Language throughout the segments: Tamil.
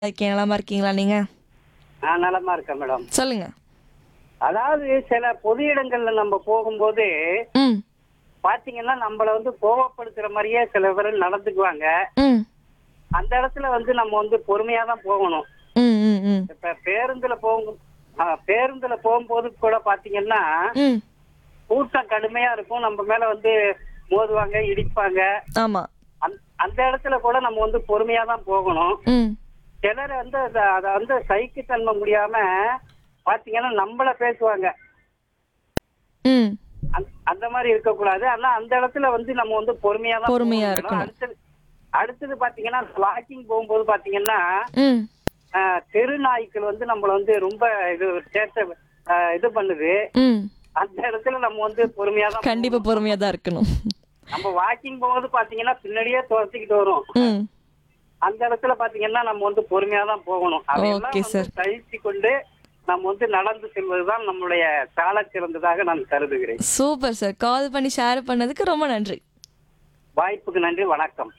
இருக்கேன் நலமா இருக்கீங்களா நீங்க ஆ நலமா இருக்கேன் மேடம் சொல்லுங்க அதாவது சில பொது இடங்கள்ல நம்ம போகும்போது ம் பாத்தீங்கன்னா நம்மள வந்து கோவப்படுத்துற மாதிரியே சில பேர் நடந்துக்குவாங்க ம் அந்த இடத்துல வந்து நம்ம வந்து பொறுமையா தான் போகணும் ம் ம் ம் இப்ப பேருந்துல போகும் ஆ, பேருந்துல போகும்போது கூட பாத்தீங்கன்னா ம் கூட்டம் கடுமையா இருக்கும் நம்ம மேல வந்து மோதுவாங்க இடிப்பாங்க ஆமா அந்த- அந்த இடத்துல கூட நம்ம வந்து பொறுமையா தான் போகணும் ம் சிலர் வந்து அத- அத வந்து சகிக்க தன்மை முடியாம பாத்தீங்கன்னா நம்மள பேசுவாங்க ம் அந்த- அந்த மாதிரி இருக்கக்கூடாது ஆனா அந்த இடத்துல வந்து நம்ம வந்து பொறுமையா தான் பொறுமையா போகணும். இருக்கணும். அடுத்தது அடுத்தது பாத்தீங்கன்னா வாக்கிங் போகும்போது பாத்தீங்கன்னா ம் ஆஹ், தெரு நாய்க்கள் வந்து நம்மள வந்து ரொம்ப இது சேட்டை ஆஹ், இது பண்ணுது ம் அந்த இடத்துல நம்ம வந்து பொறுமையா தான் கண்டிப்பா பொறுமையா தான் இருக்கணும் நம்ம வாக்கிங் போகும்போது பாத்தீங்கன்னா பின்னாடியே துரத்திக்கிட்டு வரும் ம் அந்த இடத்துல பாத்தீங்கன்னா நம்ம வந்து பொறுமையா தான் போகணும் அதையெல்லாம் Okay, வந்து sir. சகிச்சு கொண்டு நம்ம வந்து நடந்து செல்வதுதான் நம்மளுடைய சால சிறந்ததாக நான் கருதுகிறேன் சூப்பர் சார் கால் பண்ணி ஷேர் பண்ணதுக்கு ரொம்ப நன்றி வாய்ப்புக்கு நன்றி வணக்கம்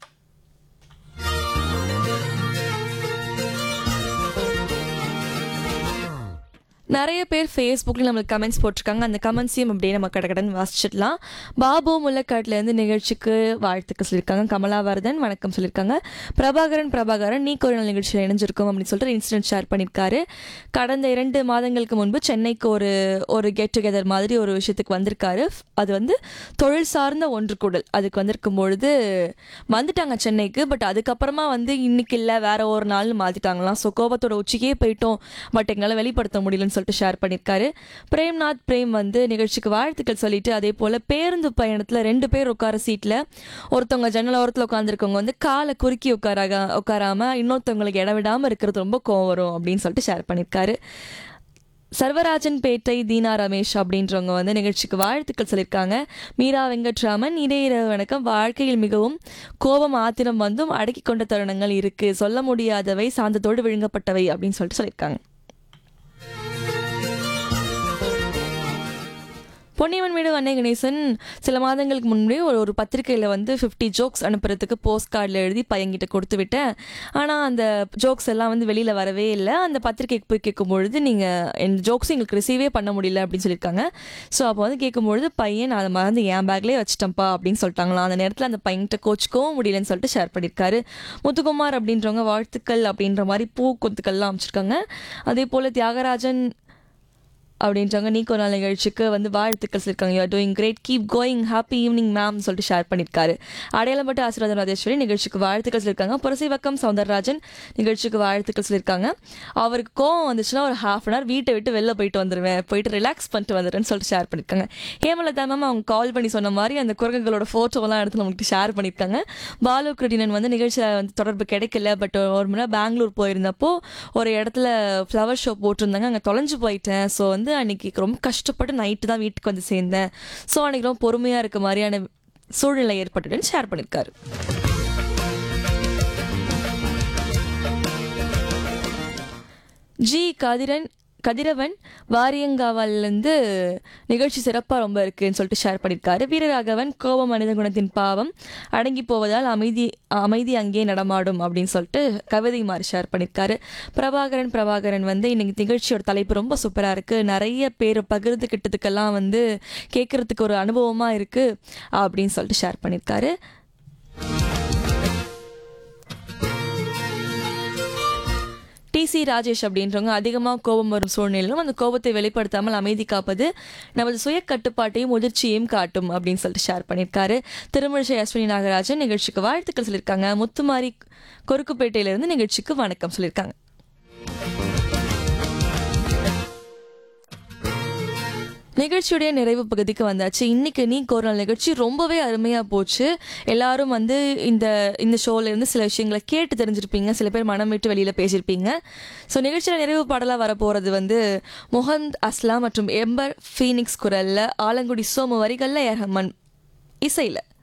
நிறைய பேர் ஃபேஸ்புக்கில் நம்மளுக்கு கமெண்ட்ஸ் போட்டிருக்காங்க அந்த கமெண்ட்ஸையும் அப்படியே நம்ம கடகடன் வாசிச்சிடலாம் பாபு முல்லக்காட்டிலேருந்து நிகழ்ச்சிக்கு வாழ்த்துக்கு சொல்லியிருக்காங்க கமலாவர்தன் வணக்கம் சொல்லியிருக்காங்க பிரபாகரன் பிரபாகரன் நீ ஒரு நாள் நிகழ்ச்சியில் இணைஞ்சிருக்கோம் அப்படின்னு சொல்லிட்டு இன்சிடென்ட் ஷேர் பண்ணியிருக்காரு கடந்த இரண்டு மாதங்களுக்கு முன்பு சென்னைக்கு ஒரு ஒரு கெட் டுகெதர் மாதிரி ஒரு விஷயத்துக்கு வந்திருக்காரு அது வந்து தொழில் சார்ந்த ஒன்று கூடல் அதுக்கு வந்திருக்கும் பொழுது வந்துட்டாங்க சென்னைக்கு பட் அதுக்கப்புறமா வந்து இன்னைக்கு இல்லை வேற ஒரு நாள்னு மாத்திட்டாங்களாம் ஸோ கோபத்தோட உச்சிக்கே போயிட்டோம் பட் எங்களால் வெளிப்படுத்த முடியலன்னு சொல்லிட்டு ஷேர் பண்ணியிருக்காரு பிரேம்நாத் பிரேம் வந்து நிகழ்ச்சிக்கு வாழ்த்துக்கள் சொல்லிட்டு அதே போல் பேருந்து பயணத்தில் ரெண்டு பேர் உட்கார சீட்டில் ஒருத்தவங்க ஜன்னல் ஓரத்தில் உட்காந்துருக்கவங்க வந்து காலை குறுக்கி உட்காராக உட்காராம இன்னொருத்தவங்களுக்கு இடம் விடாமல் இருக்கிறது ரொம்ப கோவம் வரும் அப்படின்னு சொல்லிட்டு ஷேர் பண்ணியிருக்காரு சர்வராஜன் பேட்டை தீனா ரமேஷ் அப்படின்றவங்க வந்து நிகழ்ச்சிக்கு வாழ்த்துக்கள் சொல்லியிருக்காங்க மீரா வெங்கட்ராமன் இதய இரவு வணக்கம் வாழ்க்கையில் மிகவும் கோபம் ஆத்திரம் வந்தும் அடக்கி கொண்ட தருணங்கள் இருக்கு சொல்ல முடியாதவை சாந்தத்தோடு விழுங்கப்பட்டவை அப்படின்னு சொல்லிட்டு சொல்லியிருக்காங்க பொன்னியவன் வீடு வண்ணை கணேசன் சில மாதங்களுக்கு முன்பே ஒரு ஒரு பத்திரிக்கையில் வந்து ஃபிஃப்டி ஜோக்ஸ் அனுப்புறதுக்கு போஸ்ட் கார்டில் எழுதி பையன்கிட்ட கொடுத்து விட்டேன் ஆனால் அந்த ஜோக்ஸ் எல்லாம் வந்து வெளியில் வரவே இல்லை அந்த பத்திரிக்கைக்கு போய் கேட்கும்பொழுது நீங்கள் என் ஜோக்ஸ் எங்களுக்கு ரிசீவே பண்ண முடியல அப்படின்னு சொல்லியிருக்காங்க ஸோ அப்போ வந்து கேட்கும்பொழுது பையன் நான் அதை மறந்து என் பேக்லேயே வச்சிட்டேன்ப்பா அப்படின்னு சொல்லிட்டாங்களாம் அந்த நேரத்தில் அந்த பையன்கிட்ட கோச்சிக்கவும் முடியலன்னு சொல்லிட்டு ஷேர் பண்ணியிருக்காரு முத்துக்குமார் அப்படின்றவங்க வாழ்த்துக்கள் அப்படின்ற மாதிரி பூ கொத்துக்கள்லாம் அமைச்சிருக்காங்க அதே போல் தியாகராஜன் அப்படின்றவங்க நீ ஒரு நாள் நிகழ்ச்சிக்கு வந்து வாழ்த்துக்கள் சொல்லியிருக்காங்க you are doing great keep going happy evening ma'am சொல்லிட்டு ஷேர் பண்ணியிருக்காரு அடையாளப்பட்ட ஆசீர்வாதம் ராஜேஸ்வரி நிகழ்ச்சிக்கு வாழ்த்துக்கள் சொல்லியிருக்காங்க புரசைவக்கம் சௌந்தரராஜன் நிகழ்ச்சிக்கு வாழ்த்துக்கள் சொல்லியிருக்காங்க அவருக்கு கோவம் வந்துச்சுன்னா ஒரு ஹாஃப் அன் ஹவர் வீட்டை விட்டு வெளில போயிட்டு வந்துடுவேன் போயிட்டு ரிலாக்ஸ் பண்ணிட்டு வந்துடுறேன்னு சொல்லிட்டு ஷேர் பண்ணியிருக்காங்க ஹேமலதா மேம் அவங்க கால் பண்ணி சொன்ன மாதிரி அந்த குரங்குகளோட ஃபோட்டோலாம் எடுத்து நம்மளுக்கு ஷேர் பண்ணியிருக்காங்க பாலு கிருட்டினன் வந்து நிகழ்ச்சியில் வந்து தொடர்பு கிடைக்கல பட் ஒரு முறை பெங்களூர் போயிருந்தப்போ ஒரு இடத்துல ஃப்ளவர் ஷோ போட்டிருந்தாங்க அங்கே தொலைஞ்சு போயிட்டேன் ஸோ வந்து அன்னைக்கு ரொம்ப கஷ்டப்பட்டு நைட்டு தான் வீட்டுக்கு வந்து சேர்ந்தேன் ஸோ அன்னைக்கு ரொம்ப பொறுமையாக இருக்க மாதிரியான சூழ்நிலை ஏற்பட்டுன்னு ஷேர் பண்ணியிருக்காரு ஜி கதிரன் கதிரவன் வாரியங்காவல்லேருந்து நிகழ்ச்சி சிறப்பாக ரொம்ப இருக்குன்னு சொல்லிட்டு ஷேர் பண்ணியிருக்காரு வீரராகவன் கோபம் மனித குணத்தின் பாவம் அடங்கி போவதால் அமைதி அமைதி அங்கே நடமாடும் அப்படின்னு சொல்லிட்டு கவிதை மாதிரி ஷேர் பண்ணியிருக்காரு பிரபாகரன் பிரபாகரன் வந்து இன்னைக்கு நிகழ்ச்சியோட தலைப்பு ரொம்ப சூப்பராக இருக்குது நிறைய பேர் பகிர்ந்துக்கிட்டதுக்கெல்லாம் வந்து கேட்குறதுக்கு ஒரு அனுபவமாக இருக்குது அப்படின்னு சொல்லிட்டு ஷேர் பண்ணியிருக்காரு டிசி ராஜேஷ் அப்படின்றவங்க அதிகமாக கோபம் வரும் சூழ்நிலையிலும் அந்த கோபத்தை வெளிப்படுத்தாமல் அமைதி காப்பது நமது சுய கட்டுப்பாட்டையும் முதிர்ச்சியையும் காட்டும் அப்படின்னு சொல்லிட்டு ஷேர் பண்ணியிருக்காரு திருமிழிசை அஸ்வினி நாகராஜன் நிகழ்ச்சிக்கு வாழ்த்துக்கள் சொல்லியிருக்காங்க முத்துமாரி கொருக்குப்பேட்டையிலிருந்து நிகழ்ச்சிக்கு வணக்கம் சொல்லியிருக்காங்க நிகழ்ச்சியுடைய நிறைவு பகுதிக்கு வந்தாச்சு இன்னைக்கு நீ கோரல் நிகழ்ச்சி ரொம்பவே அருமையாக போச்சு எல்லாரும் வந்து இந்த இந்த ஷோல இருந்து சில விஷயங்களை கேட்டு தெரிஞ்சிருப்பீங்க சில பேர் மனம் விட்டு வெளியில் பேசியிருப்பீங்க ஸோ நிகழ்ச்சியில் நிறைவு பாடலாக வரப்போகிறது வந்து முகந்த் அஸ்லாம் மற்றும் எம்பர் ஃபீனிக்ஸ் குரலில் ஆலங்குடி சோமு வரிகளில் ஏர் ரஹ்மான் இசையில்